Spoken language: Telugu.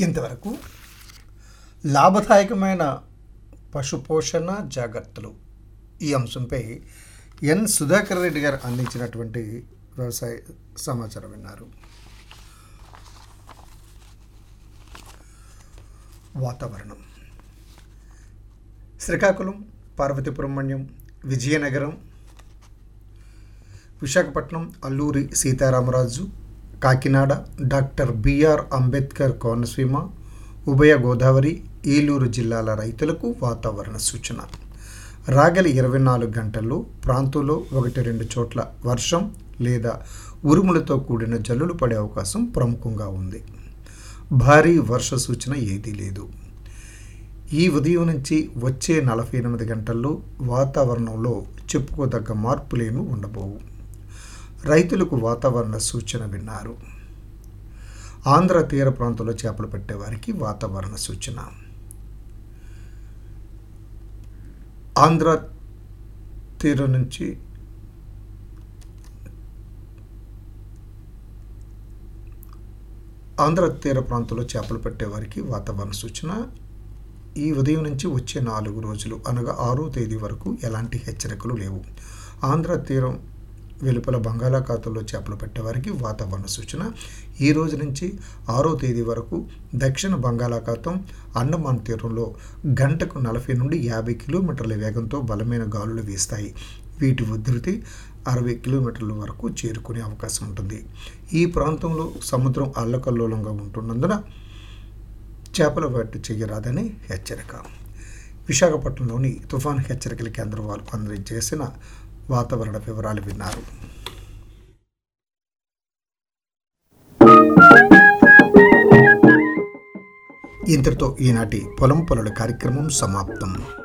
ఇంతవరకు లాభదాయకమైన పశుపోషణ జాగ్రత్తలు ఈ అంశంపై ఎన్ సుధాకర్ రెడ్డి గారు అందించినటువంటి వ్యవసాయ సమాచారం విన్నారు వాతావరణం శ్రీకాకుళం పార్వతీపురం మన్యం విజయనగరం విశాఖపట్నం అల్లూరి సీతారామరాజు కాకినాడ డాక్టర్ బిఆర్ అంబేద్కర్ కోనసీమ ఉభయ గోదావరి ఏలూరు జిల్లాల రైతులకు వాతావరణ సూచన రాగలి ఇరవై నాలుగు గంటల్లో ప్రాంతంలో ఒకటి రెండు చోట్ల వర్షం లేదా ఉరుములతో కూడిన జల్లులు పడే అవకాశం ప్రముఖంగా ఉంది భారీ వర్ష సూచన ఏదీ లేదు ఈ ఉదయం నుంచి వచ్చే నలభై ఎనిమిది గంటల్లో వాతావరణంలో చెప్పుకోదగ్గ మార్పులేమీ ఉండబోవు రైతులకు వాతావరణ సూచన విన్నారు ఆంధ్ర తీర ప్రాంతంలో చేపలు పట్టే వారికి వాతావరణ సూచన ఆంధ్ర తీరం నుంచి ఆంధ్ర తీర ప్రాంతంలో చేపలు పట్టే వారికి వాతావరణ సూచన ఈ ఉదయం నుంచి వచ్చే నాలుగు రోజులు అనగా ఆరో తేదీ వరకు ఎలాంటి హెచ్చరికలు లేవు ఆంధ్ర తీరం వెలుపల బంగాళాఖాతంలో చేపలు పట్టేవారికి వాతావరణ సూచన ఈ రోజు నుంచి ఆరో తేదీ వరకు దక్షిణ బంగాళాఖాతం అండమాన్ తీరంలో గంటకు నలభై నుండి యాభై కిలోమీటర్ల వేగంతో బలమైన గాలులు వీస్తాయి వీటి ఉధృతి అరవై కిలోమీటర్ల వరకు చేరుకునే అవకాశం ఉంటుంది ఈ ప్రాంతంలో సముద్రం అల్లకల్లోలంగా ఉంటున్నందున చేపల వేట చేయరాదని హెచ్చరిక విశాఖపట్నంలోని తుఫాన్ హెచ్చరికల కేంద్రం వారు అందజేసిన వాతావరణ వివరాలు విన్నారు ఇంతటితో ఈనాటి పొలం పొలల కార్యక్రమం సమాప్తం